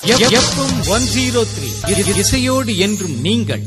FM one zero three இசையோடு என்றும் நீங்கள்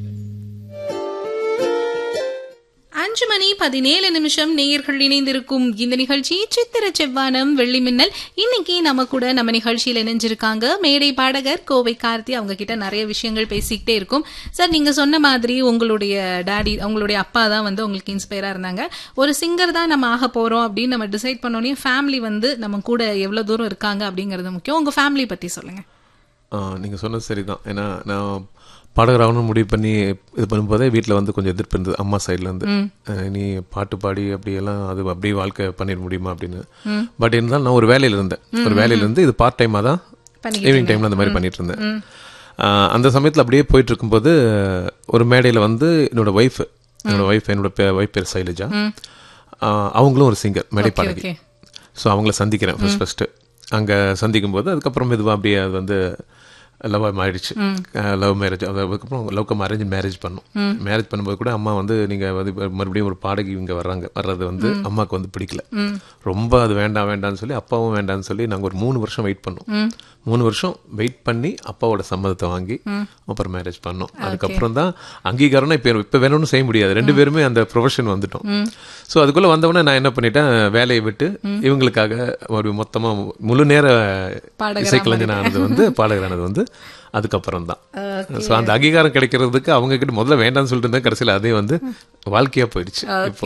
அஞ்சு மணி பதினேழு நிமிஷம் நேயர்கள் இணைந்திருக்கும் இந்த நிகழ்ச்சி சித்திர செவ்வானம் வெள்ளி மின்னல் இன்னைக்கு நம்ம கூட நம்ம நிகழ்ச்சியில் இணைஞ்சிருக்காங்க மேடை பாடகர் கோவை கார்த்தி அவங்க கிட்ட நிறைய விஷயங்கள் பேசிக்கிட்டே இருக்கும் சார் நீங்க சொன்ன மாதிரி உங்களுடைய டாடி உங்களுடைய அப்பா தான் வந்து உங்களுக்கு இன்ஸ்பயரா இருந்தாங்க ஒரு சிங்கர் தான் நம்ம ஆக போறோம் அப்படின்னு நம்ம டிசைட் பண்ணோடனே ஃபேமிலி வந்து நம்ம கூட எவ்வளவு தூரம் இருக்காங்க அப்படிங்கறது முக்கியம் உங்க ஃபேமிலி பத்தி சொல்லுங்க நீங்கள் சொன்னது சரிதான் ஏன்னா நான் பாடகராகணும்னு முடிவு பண்ணி இது பண்ணும்போதே வீட்டில் வந்து கொஞ்சம் எதிர்ப்பு இருந்தது அம்மா சைட்லேருந்து நீ பாட்டு பாடி அப்படியெல்லாம் அது அப்படியே வாழ்க்கை பண்ணிட முடியுமா அப்படின்னு பட் இருந்தாலும் நான் ஒரு வேலையில் இருந்தேன் ஒரு வேலையில இருந்து இது பார்ட் டைமாக தான் ஈவினிங் டைமில் அந்த மாதிரி பண்ணிட்டு இருந்தேன் ஆஹ் அந்த சமயத்தில் அப்படியே போயிட்டு இருக்கும்போது ஒரு மேடையில் வந்து என்னோட ஒய்ஃப் என்னோட ஒய்ஃப் என்னோட ஒய்ஃப் பேர் சைலஜா ஆஹ் அவங்களும் ஒரு சிங்கர் மேடை பாடகி okay. ஸோ அவங்கள சந்திக்கிறேன் ஃபர்ஸ்ட் ஃபர்ஸ்ட்டு அங்கே சந்திக்கும் போது அதுக்கப்புறம் மெதுவாக அப்படியே அது வந்து லவ் ஆயிடுச்சு லவ் மேரேஜ் அதுக்கப்புறம் லவ் கம் அரேஞ்ச் மேரேஜ் பண்ணோம் மேரேஜ் பண்ணும்போது கூட அம்மா வந்து நீங்கள் வந்து இப்ப மறுபடியும் ஒரு பாடகி இங்கே வர்றாங்க வர்றது வந்து அம்மாவுக்கு வந்து பிடிக்கல ரொம்ப அது வேண்டாம் வேண்டாம்னு சொல்லி அப்பாவும் வேண்டாம்னு சொல்லி நாங்கள் ஒரு மூணு வருஷம் வெயிட் பண்ணோம் மூணு வருஷம் வெயிட் பண்ணி அப்பாவோட சம்மதத்தை வாங்கி அப்புறம் மேரேஜ் பண்ணோம் அதுக்கப்புறம் தான் அங்கீகாரம்னா இப்போ இப்போ வேணும்னு செய்ய முடியாது ரெண்டு பேருமே அந்த ப்ரொஃபஷன் வந்துட்டோம் ஸோ அதுக்குள்ளே வந்தவொடனே நான் என்ன பண்ணிட்டேன் வேலையை விட்டு இவங்களுக்காக ஒரு மொத்தமாக முழு நேர பாடகரா இசைக்கலைஞனானது வந்து பாடகரானது வந்து அதுக்கப்புறம் தான் ஸோ அந்த அங்கீகாரம் கிடைக்கிறதுக்கு அவங்க கிட்ட முதல்ல வேண்டாம்னு சொல்லிட்டு இருந்தேன் கடைசியில் அதே வந்து வாழ்க்கையா போயிடுச்சு இப்போ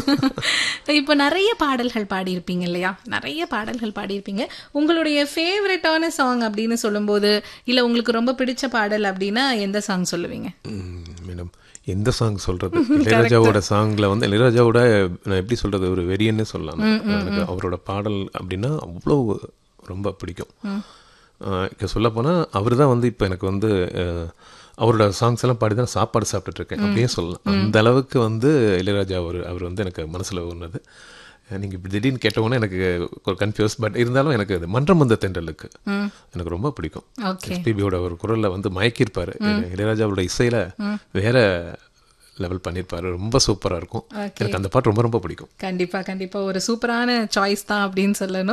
ஓகே இப்போ நிறைய பாடல்கள் பாடியிருப்பீங்க இல்லையா நிறைய பாடல்கள் பாடியிருப்பீங்க உங்களுடைய ஃபேவரட்டான சாங் அப்படின்னு சொல்லும்போது இல்ல உங்களுக்கு ரொம்ப பிடிச்ச பாடல் அப்படின்னா எந்த சாங் சொல்லுவீங்க மேடம் எந்த சாங் சொல்றது இளையராஜாவோட சாங்ல வந்து இளையராஜாவோட நான் எப்படி சொல்றது ஒரு வெறியன்னு சொல்லலாம் எனக்கு அவரோட பாடல் அப்படின்னா அவ்வளோ ரொம்ப பிடிக்கும் இப்போ சொல்ல போனா அவர் தான் வந்து இப்போ எனக்கு வந்து அஹ், அவரோட சாங்ஸ் எல்லாம் பாடி தான் சாப்பாடு சாப்பிட்டுட்டு இருக்கேன் அப்படியே சொல்லலாம் அந்த அளவுக்கு வந்து இளையராஜா அவர் அவர் வந்து எனக்கு மனசுல ஒன்றது நீங்க இப்படி திடீர்னு கேட்டவுடனே எனக்கு ஒரு கன்ஃபியூஸ் பட் இருந்தாலும் எனக்கு அது மன்றம் வந்த தென்றலுக்கு எனக்கு ரொம்ப பிடிக்கும் ஓகே எஸ்பிபியோட ஒரு குரல்ல வந்து மயக்கியிருப்பாரு இளையராஜாவோட இசையில வேற லெவல் பண்ணியிருப்பாரு ரொம்ப சூப்பரா இருக்கும் எனக்கு அந்த பாட்டு ரொம்ப ரொம்ப பிடிக்கும் கண்டிப்பா கண்டிப்பா ஒரு சூப்பரான சாய்ஸ் தான் அப்படின்னு சொல்லணும்